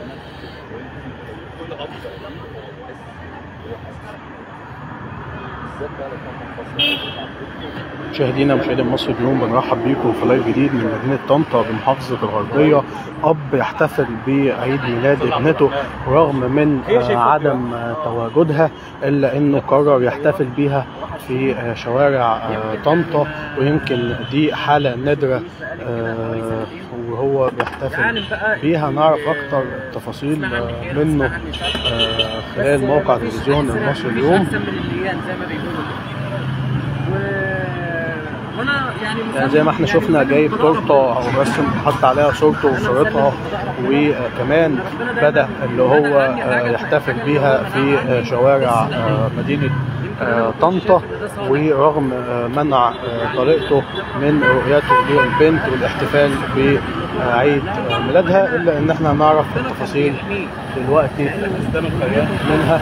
كل اب تقريبا هو بيحس هو حاسس بالذات بقى لو كان منفصل مشاهدينا مشاهدي مصر اليوم بنرحب بيكم في لايف جديد من مدينة طنطا بمحافظة الغربية أب يحتفل بعيد ميلاد ابنته رغم من آه، عدم آه، تواجدها إلا إنه قرر يحتفل بيها في آه، شوارع آه، طنطا ويمكن دي حالة نادرة آه، وهو بيحتفل بيها نعرف أكتر التفاصيل آه، منه آه، خلال موقع تلفزيون المصري اليوم احسن من الايام زي ما بيقولوا و... وانا يعني يعني زي ما احنا شفنا جايب تورته او رسم حط عليها صورته وصورتها وكمان بدا اللي هو آه، يحتفل بيها في آه، شوارع آه، مدينه آه، طنطا ورغم آه، منع آه، طريقته من رؤيته للبنت والاحتفال بعيد آه، ميلادها الا ان احنا نعرف التفاصيل دلوقتي منها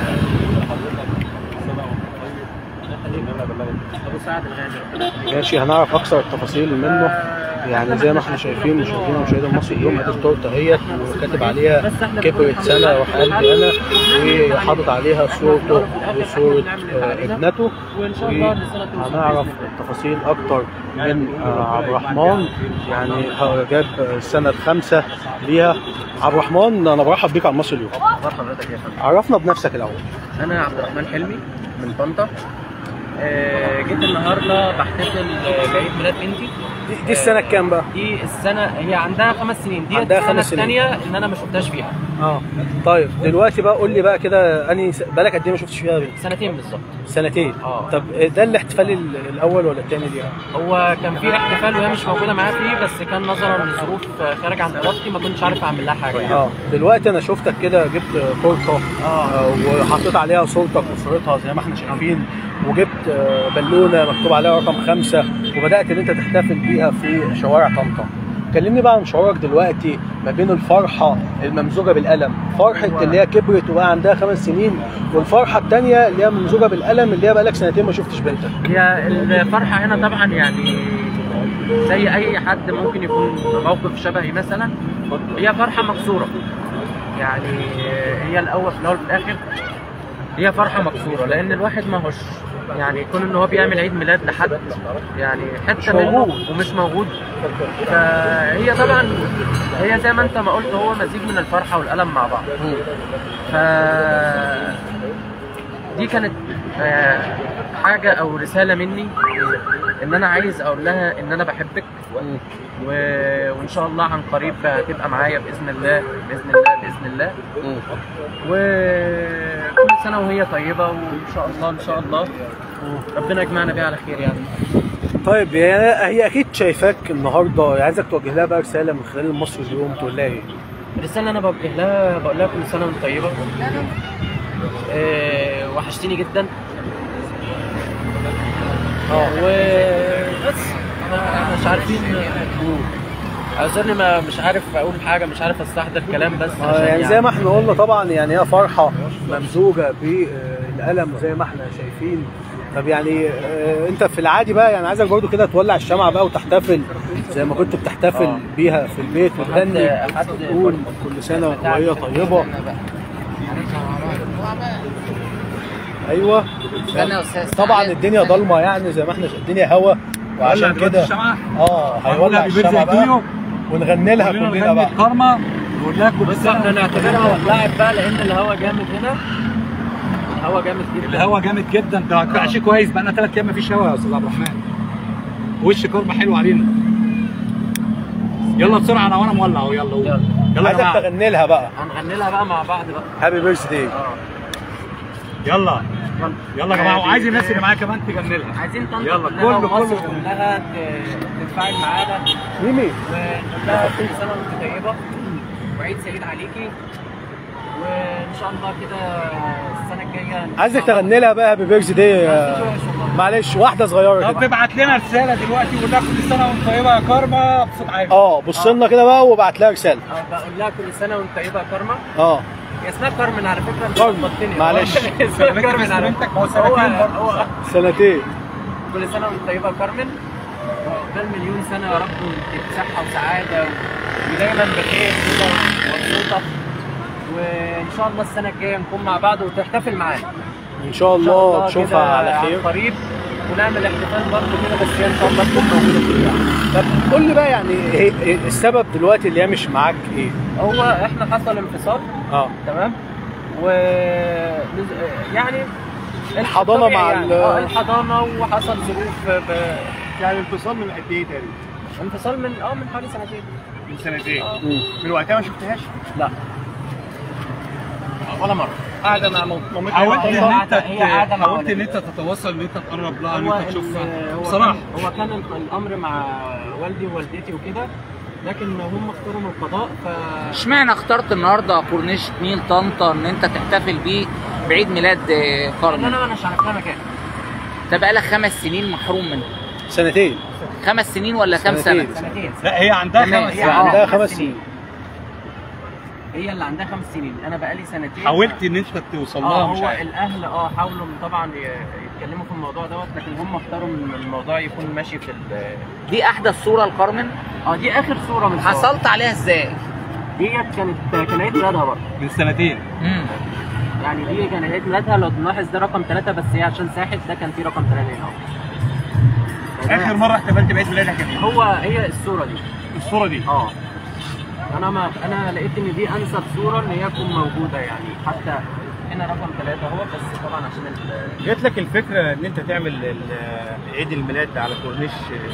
ابو سعد الغالي ماشي هنعرف اكثر التفاصيل منه يعني زي ما احنا شايفين مشاهدينا ومشاهدي مصر اليوم ادي التورته اهيت وكاتب عليها كبرت سنه راح قلبي انا وحاطط عليها صورته وصوره آه، ابنته وهنعرف التفاصيل اكتر من آه، عبد الرحمن يعني هو جاب السنه الخامسه ليها عبد الرحمن انا برحب بيك على مصر اليوم اخبار حضرتك يا فندم عرفنا بنفسك الاول انا عبد الرحمن حلمي من طنطا آه، جيت النهارده بحتفل آه، بعيد ميلاد بنتي دي السنه الكام بقى؟ دي السنه هي عندها خمس سنين دي عندها السنه خمس سنين. الثانيه ان انا ما شفتهاش فيها اه طيب دلوقتي بقى قول لي بقى كده اني بالك قد ايه ما شفتش فيها بنت؟ سنتين بالظبط سنتين اه. طب ده الاحتفال ال- الاول ولا الثاني ليها؟ هو كان في احتفال وهي مش موجوده معايا فيه بس كان نظرا لظروف آه، خارج عن ارادتي ما كنتش عارف اعمل لها حاجه يعني. اه دلوقتي انا شفتك كده جبت تورته اه. آه، وحطيت عليها صورتك وصورتها زي ما احنا شايفين وجبت آه، بالونه مكتوب عليها رقم خمسه وبدات ان انت تحتفل بيها في شوارع طنطا كلمني بقى عن شعورك دلوقتي ما بين الفرحه الممزوجه بالالم فرحه اللي هي كبرت وبقى عندها خمس سنين والفرحه الثانيه اللي هي ممزوجه بالالم اللي هي بقى لك سنتين ما شفتش بنتك هي الفرحة هنا طبعا يعني زي أي حد ممكن يكون في موقف شبهي مثلا هي فرحة مكسورة يعني هي الأول في الأول في الآخر هي فرحة مكسورة لأن الواحد ما هوش يعني يكون إن هو بيعمل عيد ميلاد لحد يعني مش حتة منه موجود. ومش موجود فهي طبعا هي زي ما أنت ما قلت هو مزيج من الفرحة والألم مع بعض ف دي كانت آه، حاجة أو رسالة مني إن أنا عايز أقول لها إن أنا بحبك مم. و... وإن شاء الله عن قريب هتبقى معايا بإذن الله بإذن الله بإذن الله مم. وكل سنة وهي طيبة وإن شاء الله إن شاء الله ربنا يجمعنا بيها على خير يعني طيب هي هي اكيد شايفاك النهارده عايزك توجه لها بقى رساله من خلال المصري اليوم تقول لها ايه؟ الرسالة اللي أنا بوجه لها بقول لها كل سنة وأنت طيبة آه، وحشتيني جدا اه وبس احنا مش عارفين اعذرني ما مش عارف اقول حاجه مش عارف استحضر كلام بس آه، عشان يعني زي ما احنا قلنا طبعا يعني هي فرحه ممزوجه بالالم زي ما احنا شايفين طب يعني آه، انت في العادي بقى يعني عايزك برضو كده تولع الشمعة بقى وتحتفل زي ما كنت بتحتفل آه. بيها في البيت وتغني أحد- تقول كل سنه وهي طيبه ايوه طبعا الدنيا ضلمه يعني زي ما احنا الدنيا هوا وعشان كده اه هيولع الشمعة بقى ونغني لها كلنا بقى كارما نقول لها كل بس سنه احنا نعتبرها ولعت بقى لان الهواء جامد هنا الهواء جامد جدا الهوا جامد جدا ده بقى شيء كويس بقى لنا ثلاث ايام مفيش هوا يا استاذ عبد الرحمن وش كارما حلو علينا يلا بسرعه انا وانا مولع اهو يلا قول. يلا. يلا يا عايزك جماعه تغني لها بقى هنغني لها بقى مع بعض بقى هابي بيرث داي اه يلا يلا يا جماعه وعايز الناس اللي معايا كمان تغني لها عايزين طنطا يلا، كلها كله- ومصر كله. كلها ت- تتفاعل معانا ميمي ونقول لها كل سنه وانت طيبه وعيد سعيد عليكي وان شاء الله كده السنه الجايه عايزك تغني لها بقى هابي بيرث داي معلش واحده صغيره طب كده ابعت لنا رساله دلوقتي وقول لها كل سنه وانت طيبه يا كارما بصوت عالي اه بص لنا كده بقى وابعت لها رساله اه بقول لها كل سنه وانت طيبه يا كارما اه هي اسمها كارمن على فكره انت كارمن. لخبطتني. معلش. اسمها بنت كارمن بس على بنتك فكره هو سنتين هو- برضه. هو سنتين كل سنه وانت طيبه يا كارمن وعقبال مليون سنه يا رب وانت بصحه وسعاده ودايما بخير كده ومبسوطه وان شاء الله السنه الجايه نكون مع بعض وتحتفل معانا ان شاء إن شاء الله تشوفها كده على عن خير قريب ونعمل احتفال برضه كده بس هي ان شاء الله تكون موجوده فيه يعني. طب قول لي بقى يعني إيه إيه السبب دلوقتي اللي هي مش معاك ايه؟ هو احنا حصل انفصال اه تمام و يعني الحضانة طبيعي مع يعني. ال- اه الحضانه وحصل ظروف ب... يعني انفصال من قد ايه تقريبا؟ انفصال من اه من حوالي سنتين من سنتين اه من وقتها ما شفتهاش؟ لا ولا مره قاعده مع مامتها مامتها حاولت هي ان قاعدة- انت هي قاعدة مع حاولت ان والدها. انت تتواصل ان انت تقرب لها ان هو انت ال- تشوفها هو بصراحه كان هو كان ال- الامر مع والدي ووالدتي وكده لكن هم اختاروا من القضاء ف اشمعنى اخترت النهارده كورنيش نيل طنطا ان انت تحتفل بيه بعيد ميلاد آه، ان كارمن انا مش عارف لها مكان ده بقالك خمس سنين محروم منه سنتين خمس سنين ولا كام سنه سنتين. سنتين لا هي عندها تمام. خمس هي آه. عندها خمس خمس سنين. سنين هي اللي عندها خمس سنين انا بقالي سنتين حاولت ان انت توصل اه لها مش هو عارف الاهل اه حاولوا طبعا ي- يتكلموا في الموضوع دوت لكن هم اختاروا ان الموضوع يكون ماشي في ال- دي احدث صوره لكارمن اه دي اخر صوره من صور. حصلت عليها ازاي ديت كانت كان عيد ميلادها برضه من سنتين امم يعني دي كان عيد ميلادها لو تلاحظ ده رقم ثلاثة بس هي عشان ساحت ده كان فيه رقم ثلاثة هنا اخر مره احتفلت بعيد ميلادها كانت ايه؟ هو هي الصورة دي الصوره دي اه انا ما انا لقيت ان دي انسب صورة ان هي تكون موجودة يعني حتى هنا رقم ثلاثة هو بس طبعا عشان ال- جات لك الفكره ان انت تعمل ال- عيد الميلاد على كورنيش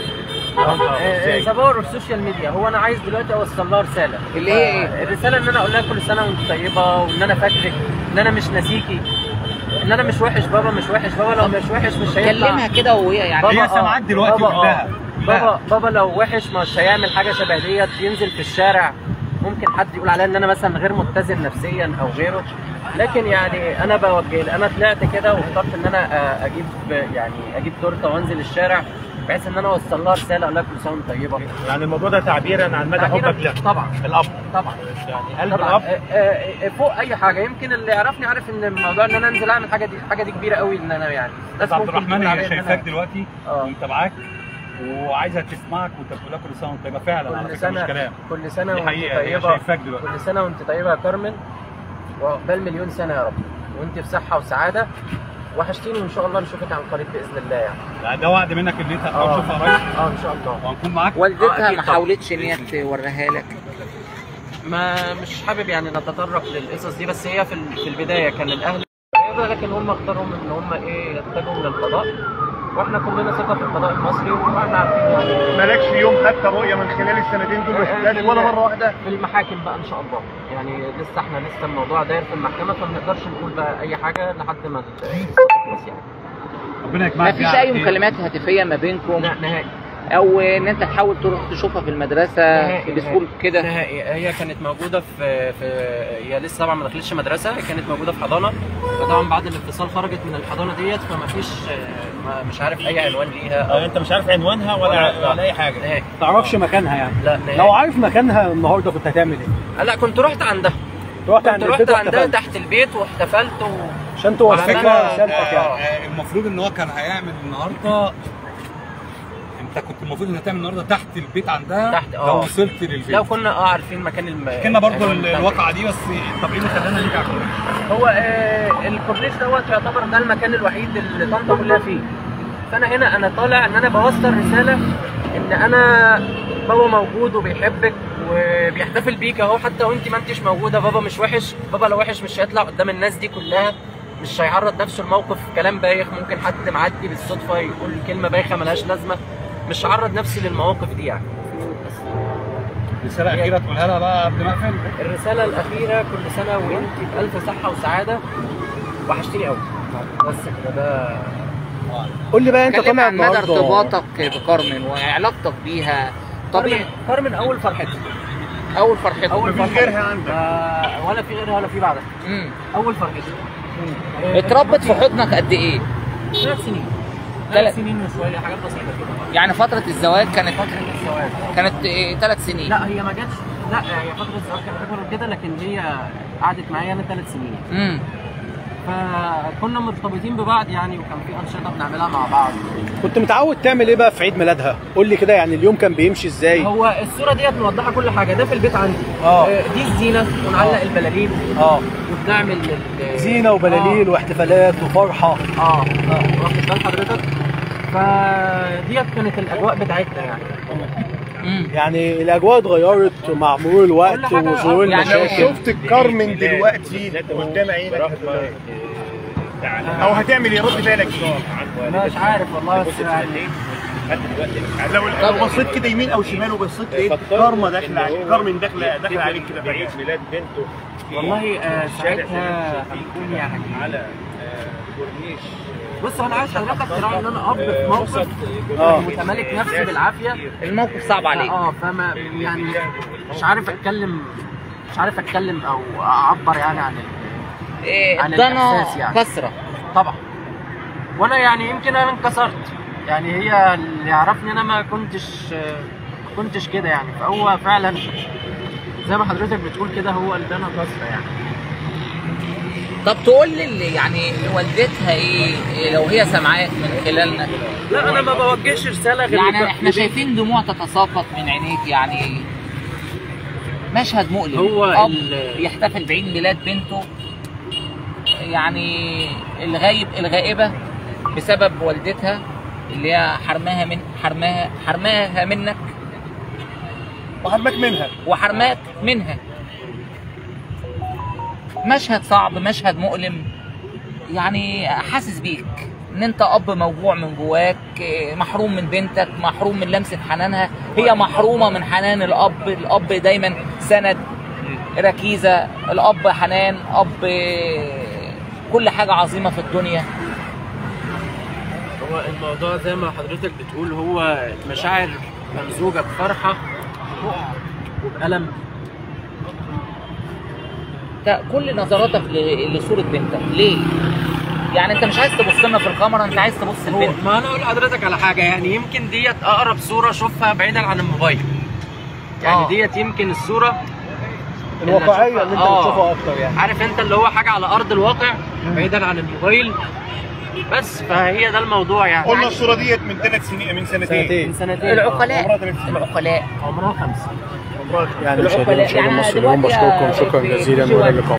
ذا باور اوف سوشيال ميديا هو انا عايز دلوقتي اوصل لها رساله اللي هي ايه؟ آه، الرساله ان انا اقول لها كل سنه وانت طيبه وان انا فاكرك ان انا مش ناسيكي ان انا مش وحش بابا مش وحش بابا لو مش وحش مش هيطلع كلمها كده وهي يعني بابا هي آه، سامعاك دلوقتي بابا كلها. آه. بابا بابا لو وحش مش هيعمل حاجه شبه ديت ينزل في الشارع ممكن حد يقول عليا ان انا مثلا غير متزن نفسيا او غيره لكن يعني انا بوجه انا طلعت كده واخترت ان انا آه، اجيب يعني اجيب تورته وانزل الشارع بحيث ان انا اوصل لها رساله اقول لها كل سنه وانت طيبه يعني الموضوع ده تعبيرا عن مدى تعبيراً- حبك له طبعا الاب طبعا يعني قلب طبعا الاب آه، آه، آه، فوق اي حاجه يمكن اللي يعرفني عارف ان الموضوع ان انا انزل اعمل حاجه دي حاجه دي كبيره قوي ان انا يعني بس عبد ممكن الرحمن تقول عليا هي إن شايفاك أنا- دلوقتي اه ومتابعاك وعايزه تسمعك وانت بتقول لها كل سنه وانت طيبه فعلا على كل فكره مش سنه كلام كل سنه دي وانت حقيقه هي طيبه شايفاك دلوقتي كل سنه وانت طيبه يا كارمن وعقبال مليون سنه يا رب وانت في صحه وسعاده وحشتيني وان شاء الله نشوفك عن قريب باذن الله يعني يعني ده وعد منك ان انت هتحاول اه تشوفها قريب اه ان شاء الله وهنكون معاك آه، والدتها أكيد ما طبعاً. حاولتش ان هي توريها لك ما مش حابب يعني نتطرق للقصص دي بس هي في ال- في البدايه كان الاهل كده، لكن هم اختاروا ان هم ايه يتجهوا للقضاء واحنا كلنا ثقه في القضاء المصري واحنا عارفين يعني مالكش يوم خدت رؤيه من خلال السنتين دول ما شفتهاش ولا مره واحده في المحاكم بقى ان شاء الله يعني لسه احنا لسه الموضوع داير في المحكمه فما نقدرش نقول بقى اي حاجه لحد ما القصه تخلص يعني ربنا ما يجمعك فيش بيها على اي خير. مكالمات هاتفيه ما بينكم لا نهائي او ان انت تحاول تروح تشوفها في المدرسه في نهائي السكول كده نهائي هي كانت موجوده في في هي لسه طبعا ما دخلتش مدرسه كانت موجوده في حضانه فطبعا بعد الانفصال خرجت من الحضانه ديت فما فيش ما مش عارف اي عنوان ليها او انت مش عارف عنوانها ولا- ولا ولا اي حاجه نهائي ما تعرفش مكانها يعني لا نهائي لو عارف مكانها النهارده كنت هتعمل ايه؟ لا كنت رحت عندها رحت عند كنت رحت البيت عندها واحتفلت تحت البيت واحتفلت و... عشان توصل وعملنا- لها رسالتك آه، يعني آه، المفروض ان هو كان هيعمل النهارده انت كنت المفروض انك تعمل النهارده تحت البيت عندها تحت، آه. لو وصلت للبيت لو كنا اه عارفين مكان الم... كنا برضو العنوان ال- بتاع الواقعه دي بس طب ايه اللي خلانا نيجي على الكورنيش؟ هو آه الكورنيش دوت يعتبر ده المكان الوحيد اللي طنطا كلها فيه فانا هنا انا طالع ان انا بوصل رساله ان انا بابا موجود وبيحبك وبيحتفل بيك اهو حتى وانت ما انتش موجوده بابا مش وحش بابا لو وحش مش هيطلع قدام الناس دي كلها مش هيعرض نفسه لموقف كلام بايخ ممكن حد معدي بالصدفه يقول كلمه بايخه ملهاش لازمه مش هعرض نفسي للمواقف دي يعني رساله اخيره تقولها لها بقى قبل ما اقفل الرسالة الأخيرة كل سنة وأنت بألف صحة وسعادة وحشتني قوي بس كده ده قول لي بقى انت اتكلم طالع عن مدى النهارده ارتباطك بكارمن وعلاقتك بيها طبيعي كارمن- كارمن أول فرحتي اول فرحتك أول مفيش فرحتي غيرها عندك. آه، ولا في غيرها ولا في بعدها مم. أول فرحتي آه، اتربت في حضنك قد ايه؟ ثلاث سنين تلات- ثلاث سنين وشوية حاجات بسيطة كده يعني فترة الزواج كانت فترة الزواج كانت ثلاث سنين لا هي ما جاتش لا هي فترة الزواج كانت أكبر من كده لكن هي قعدت معايا أنا ثلاث سنين امم فكنا مرتبطين ببعض يعني وكان في انشطه بنعملها مع بعض كنت متعود تعمل ايه بقى في عيد ميلادها قول لي كده يعني اليوم كان بيمشي ازاي هو الصوره ديت موضحه كل حاجه ده في البيت عندي آه. دي الزينه ونعلق البلالين اه وبنعمل ال- زينه وبلالين واحتفالات وفرحه اه اه واخد بال حضرتك فديت كانت الاجواء بتاعتنا يعني مم. يعني الاجواء اتغيرت مع مرور الوقت كل حاجة- وظهور يعني لو المشاكل شفت الكارمن دلوقتي قدام عينك هتبقى او هتعمل ايه رد فعلك ايه؟ مش عارف والله بس يعني لو لو بصيت كده يمين او شمال وبصيت لقيت كارما داخله عليك كارمن داخله داخله عليك كده في عيد ميلاد بنته والله آه ساعتها هنكون يعني على كورنيش بص انا عايز حضرتك تراعي ان انا اب في موقف آه. متمالك نفسي بالعافيه الموقف صعب عليك اه فما يعني مش عارف اتكلم مش عارف اتكلم او اعبر يعني عن ال- إيه، عن الضنا الإحساس يعني. كسره طبعا وانا يعني يمكن انا انكسرت يعني هي اللي يعرفني انا ما كنتش ما كنتش كده يعني فهو فعلا زي ما حضرتك بتقول كده هو اللي انا كسره يعني طب تقول لي اللي يعني والدتها ايه إيه لو هي سامعاك من خلالنا لا انا ما بوجهش رساله غير يعني لك- احنا شايفين دموع تتساقط من عينيك يعني مشهد مؤلم هو اب ال- يحتفل بعيد ميلاد بنته يعني الغايب الغائبه بسبب والدتها اللي هي حرماها من حرماها حرماها منك وحرمك منها وحرماك منها مشهد صعب مشهد مؤلم يعني حاسس بيك ان انت اب موجوع من جواك إيه، محروم من بنتك محروم من لمسه حنانها هي محرومه من حنان الاب الاب دايما سند ركيزه الاب حنان اب إيه، كل حاجه عظيمه في الدنيا هو الموضوع زي ما حضرتك بتقول هو مشاعر ممزوجه بفرحه وبألم انت كل نظراتك ل- لصوره بنتك ليه يعني انت مش عايز تبص لنا في الكاميرا انت عايز تبص هو لبنتك ما انا اقول لحضرتك على حاجه يعني يمكن ديت اقرب صوره اشوفها بعيدا عن الموبايل يعني آه. ديت يمكن الصوره الواقعيه اللي انت آه. بتشوفها اكتر يعني عارف انت اللي هو حاجه على ارض الواقع بعيدا عن الموبايل بس فهي ده الموضوع يعني قلنا الصوره ديت من ثلاث سنين من سنتين سنتين. من سنتين العقلاء عمرها ثلاث سنين. العقلاء عمرها خمسه يعني العقلاء. مشاهدينا مشاهدي يعني مصر اليوم دلوقتي بشكركم في- شكرا في- جزيلا في والى وقت. اللقاء